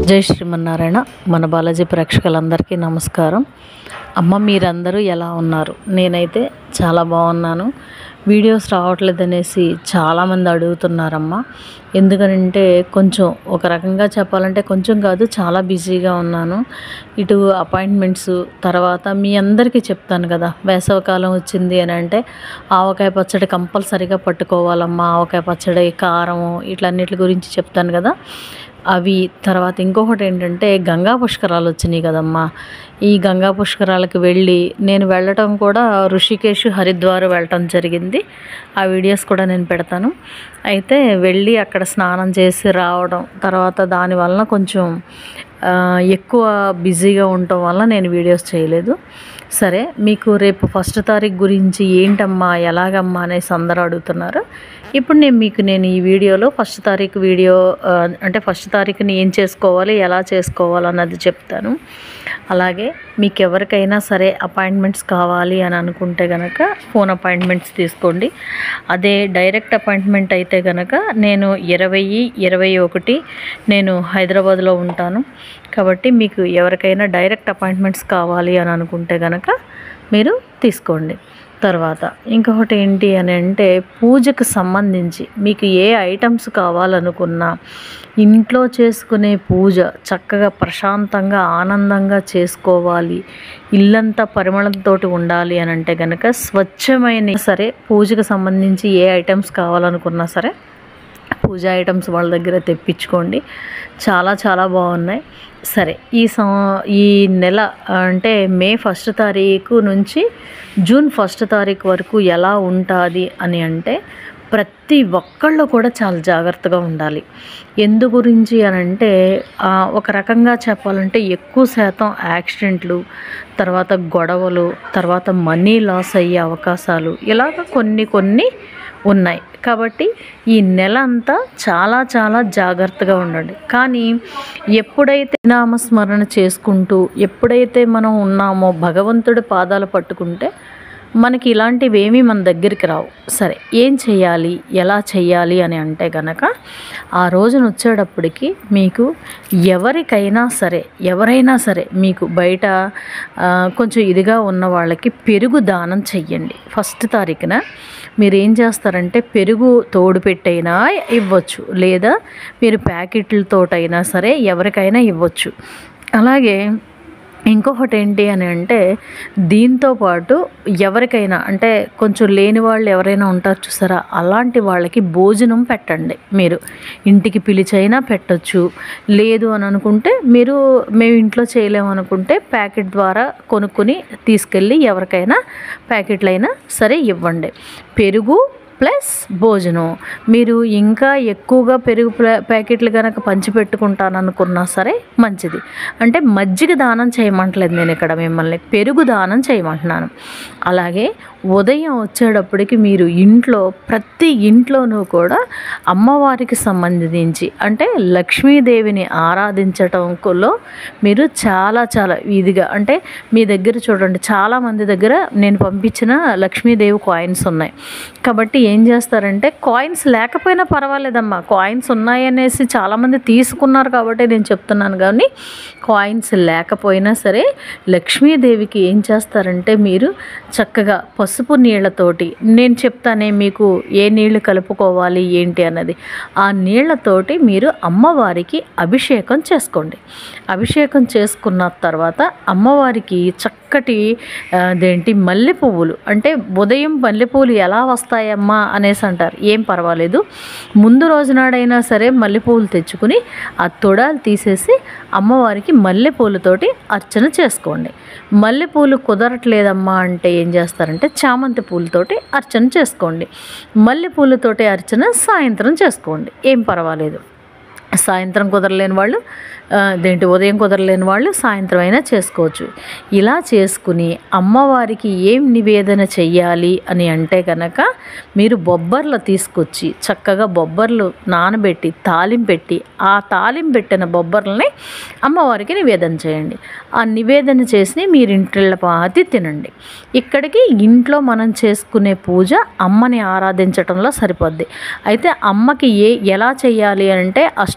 జై శ్రీమన్నారాయణ మన బాలాజీ ప్రేక్షకులందరికీ నమస్కారం అమ్మ మీరందరూ ఎలా ఉన్నారు నేనైతే చాలా బాగున్నాను వీడియోస్ రావట్లేదు అనేసి చాలామంది అడుగుతున్నారమ్మా ఎందుకనంటే కొంచెం ఒక రకంగా చెప్పాలంటే కొంచెం కాదు చాలా బిజీగా ఉన్నాను ఇటు అపాయింట్మెంట్స్ తర్వాత మీ అందరికీ చెప్తాను కదా వేసవకాలం వచ్చింది అని అంటే ఆవకాయ పచ్చడి కంపల్సరీగా పట్టుకోవాలమ్మా ఆవకాయ పచ్చడి కారం ఇట్లన్నిటి గురించి చెప్తాను కదా అవి తర్వాత ఇంకొకటి ఏంటంటే గంగా పుష్కరాలు వచ్చినాయి కదమ్మా ఈ గంగా పుష్కరాలకు వెళ్ళి నేను వెళ్ళటం కూడా ఋషికేశ్ హరిద్వార్ వెళ్ళటం జరిగింది ఆ వీడియోస్ కూడా నేను పెడతాను అయితే వెళ్ళి అక్కడ స్నానం చేసి రావడం తర్వాత దానివల్ల కొంచెం ఆ, ఎక్కువ బిజీగా ఉండటం వల్ల నేను వీడియోస్ చేయలేదు సరే మీకు రేపు ఫస్ట్ తారీఖు గురించి ఏంటమ్మా ఎలాగమ్మా అనేసి అందరూ అడుగుతున్నారు ఇప్పుడు నేను మీకు నేను ఈ వీడియోలో ఫస్ట్ తారీఖు వీడియో ఆ, అంటే ఫస్ట్ తారీఖుని ఏం చేసుకోవాలి ఎలా చేసుకోవాలి అన్నది చెప్తాను అలాగే మీకు ఎవరికైనా సరే అపాయింట్మెంట్స్ కావాలి అని అనుకుంటే కనుక ఫోన్ అపాయింట్మెంట్స్ తీసుకోండి అదే డైరెక్ట్ అపాయింట్మెంట్ అయితే కనుక నేను ఇరవై ఇరవై ఒకటి నేను హైదరాబాద్లో ఉంటాను కాబట్టి మీకు ఎవరికైనా డైరెక్ట్ అపాయింట్మెంట్స్ కావాలి అని అనుకుంటే కనుక మీరు తీసుకోండి తర్వాత ఇంకొకటి ఏంటి అని అంటే పూజకు సంబంధించి మీకు ఏ ఐటమ్స్ కావాలనుకున్నా ఇంట్లో చేసుకునే పూజ చక్కగా ప్రశాంతంగా ఆనందంగా చేసుకోవాలి ఇల్లంతా పరిమళంతో ఉండాలి అని అంటే కనుక స్వచ్ఛమైన సరే పూజకు సంబంధించి ఏ ఐటమ్స్ కావాలనుకున్నా సరే పూజ ఐటమ్స్ వాళ్ళ దగ్గర తెప్పించుకోండి చాలా చాలా బాగున్నాయి సరే ఈ సం ఈ నెల అంటే మే ఫస్ట్ తారీఖు నుంచి జూన్ ఫస్ట్ తారీఖు వరకు ఎలా ఉంటుంది అని అంటే ప్రతి ఒక్కళ్ళు కూడా చాలా జాగ్రత్తగా ఉండాలి ఎందు గురించి అని అంటే ఆ, ఒక రకంగా చెప్పాలంటే ఎక్కువ శాతం యాక్సిడెంట్లు తర్వాత గొడవలు తర్వాత మనీ లాస్ అయ్యే అవకాశాలు ఇలాగ కొన్ని కొన్ని ఉన్నాయి కాబట్టి ఈ నెల అంతా చాలా చాలా జాగ్రత్తగా ఉండండి కానీ ఎప్పుడైతే నామస్మరణ చేసుకుంటూ ఎప్పుడైతే మనం ఉన్నామో భగవంతుడి పాదాలు పట్టుకుంటే మనకి ఇలాంటివి ఏమీ మన దగ్గరికి రావు సరే ఏం చేయాలి ఎలా చేయాలి అని అంటే గనక ఆ రోజున వచ్చేటప్పటికి మీకు ఎవరికైనా సరే ఎవరైనా సరే మీకు బయట ఆ, కొంచెం ఇదిగా ఉన్న వాళ్ళకి పెరుగు దానం చెయ్యండి ఫస్ట్ తారీఖున మీరు ఏం చేస్తారంటే పెరుగు తోడు పెట్టైనా ఇవ్వచ్చు లేదా మీరు ప్యాకెట్లతోటైనా సరే ఎవరికైనా ఇవ్వచ్చు అలాగే ఇంకొకటి ఏంటి అని అంటే దీంతో పాటు ఎవరికైనా అంటే కొంచెం లేని వాళ్ళు ఎవరైనా ఉంటారు చూసారా అలాంటి వాళ్ళకి భోజనం పెట్టండి మీరు ఇంటికి పిలిచైనా పెట్టొచ్చు లేదు అని అనుకుంటే మీరు మేము ఇంట్లో చేయలేము అనుకుంటే ప్యాకెట్ ద్వారా కొనుక్కొని తీసుకెళ్ళి ఎవరికైనా ప్యాకెట్లైనా సరే ఇవ్వండి పెరుగు ప్లస్ భోజనం మీరు ఇంకా ఎక్కువగా పెరుగు ప్యా- ప్యాకెట్లు కనుక పంచిపెట్టుకుంటాను అనుకున్నా సరే మంచిది అంటే మజ్జిగ దానం చేయమంటలేదు నేను ఇక్కడ మిమ్మల్ని పెరుగు దానం చేయమంటున్నాను అలాగే ఉదయం వచ్చేటప్పటికి మీరు ఇంట్లో ప్రతి ఇంట్లోనూ కూడా అమ్మవారికి సంబంధించి అంటే లక్ష్మీదేవిని ఆరాధించటంలో మీరు చాలా చాలా ఇదిగా అంటే మీ దగ్గర చూడండి చాలా మంది దగ్గర నేను పంపించిన లక్ష్మీదేవి కాయిన్స్ ఉన్నాయి కాబట్టి ఏం చేస్తారంటే కాయిన్స్ లేకపోయినా పర్వాలేదమ్మా కాయిన్స్ ఉన్నాయనేసి చాలామంది తీసుకున్నారు కాబట్టి నేను చెప్తున్నాను కానీ కాయిన్స్ లేకపోయినా సరే లక్ష్మీదేవికి ఏం చేస్తారంటే మీరు చక్కగా పసుపు నీళ్ళతోటి నేను చెప్తానే మీకు ఏ నీళ్లు కలుపుకోవాలి ఏంటి అన్నది ఆ నీళ్ళతోటి మీరు అమ్మవారికి అభిషేకం చేసుకోండి అభిషేకం చేసుకున్న తర్వాత అమ్మవారికి చక్కటి ఆ, అదేంటి మల్లె పువ్వులు అంటే ఉదయం మల్లె పువ్వులు ఎలా వస్తాయమ్మా అనేసి అంటారు ఏం పర్వాలేదు ముందు రోజునాడైనా సరే మల్లె పువ్వులు తెచ్చుకుని ఆ తొడాలు తీసేసి అమ్మవారికి మల్లె పూలతోటి అర్చన చేసుకోండి మల్లె పూలు కుదరట్లేదమ్మా అంటే ఏం చేస్తారంటే చామంతి పూలతోటి అర్చన చేసుకోండి మల్లె పూలతోటి అర్చన సాయంత్రం చేసుకోండి ఏం పర్వాలేదు సాయంత్రం కుదరలేని వాళ్ళు ఆ, దేంటి ఉదయం కుదరలేని వాళ్ళు సాయంత్రం అయినా చేసుకోవచ్చు ఇలా చేసుకుని అమ్మవారికి ఏం నివేదన చెయ్యాలి అని అంటే కనుక మీరు బొబ్బర్లు తీసుకొచ్చి చక్కగా బొబ్బర్లు నానబెట్టి తాలింపు పెట్టి ఆ తాలింపు పెట్టిన బొబ్బర్లని అమ్మవారికి నివేదన చేయండి ఆ నివేదన చేసి మీరు ఇంటిళ్ళ పాతి తినండి ఇక్కడికి ఇంట్లో మనం చేసుకునే పూజ అమ్మని ఆరాధించటంలో సరిపోద్ది అయితే అమ్మకి ఏ ఎలా చేయాలి అంటే అష్ట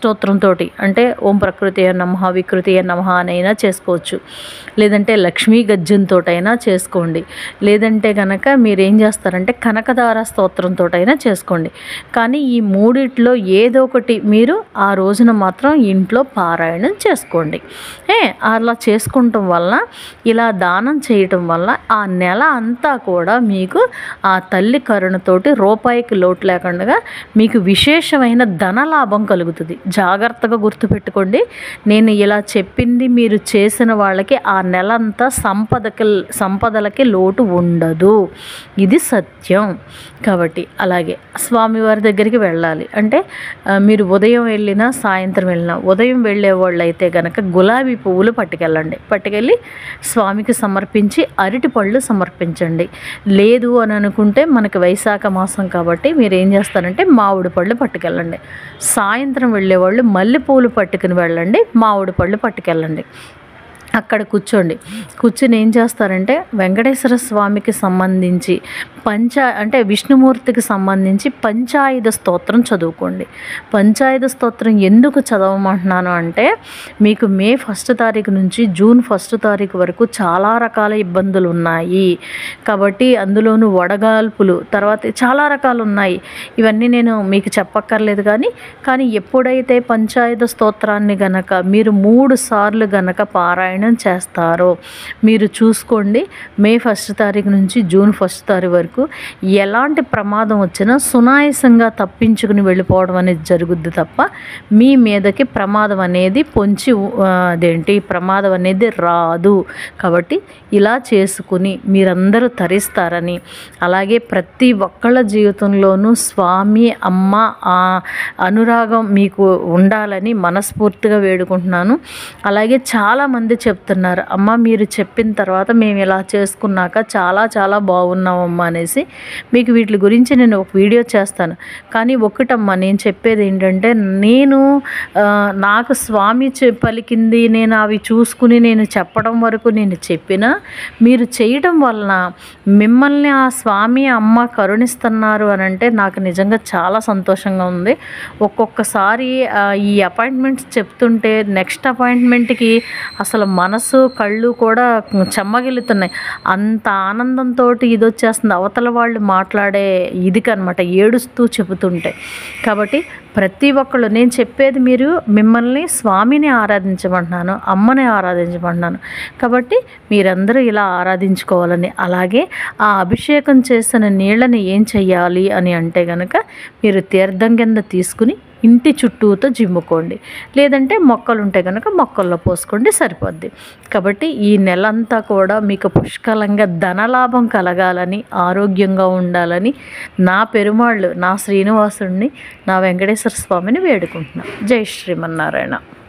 అష్టోత్తరంతో అంటే ఓం ప్రకృతి నమ వికృతి నమ అనైనా చేసుకోవచ్చు లేదంటే లక్ష్మీ గజ్జంతో అయినా చేసుకోండి లేదంటే కనుక మీరు ఏం చేస్తారంటే కనకదార స్తోత్రంతో అయినా చేసుకోండి కానీ ఈ మూడిట్లో ఏదో ఒకటి మీరు ఆ రోజున మాత్రం ఇంట్లో పారాయణం చేసుకోండి ఏ అలా చేసుకుంటాం వల్ల ఇలా దానం చేయటం వల్ల ఆ నెల అంతా కూడా మీకు ఆ తల్లి కరుణతోటి రూపాయికి లోటు లేకుండా మీకు విశేషమైన ధనలాభం కలుగుతుంది జాగ్రత్తగా గుర్తుపెట్టుకోండి నేను ఇలా చెప్పింది మీరు చేసిన వాళ్ళకి ఆ నెల అంతా సంపదకి సంపదలకి లోటు ఉండదు ఇది సత్యం కాబట్టి అలాగే స్వామివారి దగ్గరికి వెళ్ళాలి అంటే ఆ, మీరు ఉదయం వెళ్ళినా సాయంత్రం వెళ్ళినా ఉదయం వెళ్ళే వాళ్ళు అయితే గనక గులాబీ పువ్వులు పట్టుకెళ్ళండి పట్టుకెళ్ళి స్వామికి సమర్పించి అరటి పళ్ళు సమర్పించండి లేదు అని అనుకుంటే మనకి వైశాఖ మాసం కాబట్టి మీరు ఏం చేస్తారంటే మామిడి పళ్ళు పట్టుకెళ్ళండి సాయంత్రం వెళ్ళేవాళ్ళు మల్లెపూలు పట్టుకుని వెళ్ళండి మామిడి పళ్ళు పట్టుకెళ్ళండి అక్కడ కూర్చోండి కూర్చొని ఏం చేస్తారంటే వెంకటేశ్వర స్వామికి సంబంధించి పంచ అంటే విష్ణుమూర్తికి సంబంధించి పంచాయుధ స్తోత్రం చదువుకోండి పంచాయుధ స్తోత్రం ఎందుకు చదవమంటున్నాను అంటే మీకు మే ఫస్ట్ తారీఖు నుంచి జూన్ ఫస్ట్ తారీఖు వరకు చాలా రకాల ఇబ్బందులు ఉన్నాయి కాబట్టి అందులోనూ వడగాల్పులు తర్వాత చాలా రకాలు ఉన్నాయి ఇవన్నీ నేను మీకు చెప్పక్కర్లేదు కానీ కానీ ఎప్పుడైతే పంచాయుధ స్తోత్రాన్ని గనక మీరు మూడు సార్లు గనక పారాయణం చేస్తారో మీరు చూసుకోండి మే ఫస్ట్ తారీఖు నుంచి జూన్ ఫస్ట్ తారీఖు వరకు ఎలాంటి ప్రమాదం వచ్చినా సునాయాసంగా తప్పించుకుని వెళ్ళిపోవడం అనేది జరుగుద్ది తప్ప మీ మీదకి ప్రమాదం అనేది పొంచి ఆ, అదేంటి ప్రమాదం అనేది రాదు కాబట్టి ఇలా చేసుకుని మీరందరూ తరిస్తారని అలాగే ప్రతి ఒక్కళ్ళ జీవితంలోనూ స్వామి అమ్మ ఆ అనురాగం మీకు ఉండాలని మనస్ఫూర్తిగా వేడుకుంటున్నాను అలాగే చాలామంది చెప్తున్నారు అమ్మ మీరు చెప్పిన తర్వాత మేము ఇలా చేసుకున్నాక చాలా చాలా బాగున్నామమ్మా అనేసి మీకు వీటి గురించి నేను ఒక వీడియో చేస్తాను కానీ ఒకటమ్మా నేను చెప్పేది ఏంటంటే నేను ఆ, నాకు స్వామి చె- పలికింది నేను అవి చూసుకుని నేను చెప్పడం వరకు నేను చెప్పినా మీరు చేయడం వలన మిమ్మల్ని ఆ స్వామి అమ్మ కరుణిస్తున్నారు అని అంటే నాకు నిజంగా చాలా సంతోషంగా ఉంది ఒక్కొక్కసారి ఆ, ఈ అపాయింట్మెంట్స్ చెప్తుంటే నెక్స్ట్ అపాయింట్మెంట్కి అసలు మనసు కళ్ళు కూడా చెమ్మగిలుతున్నాయి అంత ఆనందంతో ఇది వచ్చేస్తుంది అవతల వాళ్ళు మాట్లాడే ఇది అనమాట ఏడుస్తూ చెబుతుంటే కాబట్టి ప్రతి ఒక్కళ్ళు నేను చెప్పేది మీరు మిమ్మల్ని స్వామిని ఆరాధించమంటున్నాను అమ్మని ఆరాధించమంటున్నాను కాబట్టి మీరందరూ ఇలా ఆరాధించుకోవాలని అలాగే ఆ అభిషేకం చేసిన నీళ్ళని ఏం చెయ్యాలి అని అంటే గనక మీరు తీర్థం కింద తీసుకుని ఇంటి చుట్టూతో జిమ్ముకోండి లేదంటే మొక్కలు ఉంటే కనుక మొక్కల్లో పోసుకోండి సరిపోద్ది కాబట్టి ఈ నెలంతా కూడా మీకు పుష్కలంగా ధనలాభం కలగాలని ఆరోగ్యంగా ఉండాలని నా పెరుమాళ్ళు నా శ్రీనివాసుడిని నా వెంకటేశ్వర స్వామిని వేడుకుంటున్నాను జై శ్రీమన్నారాయణ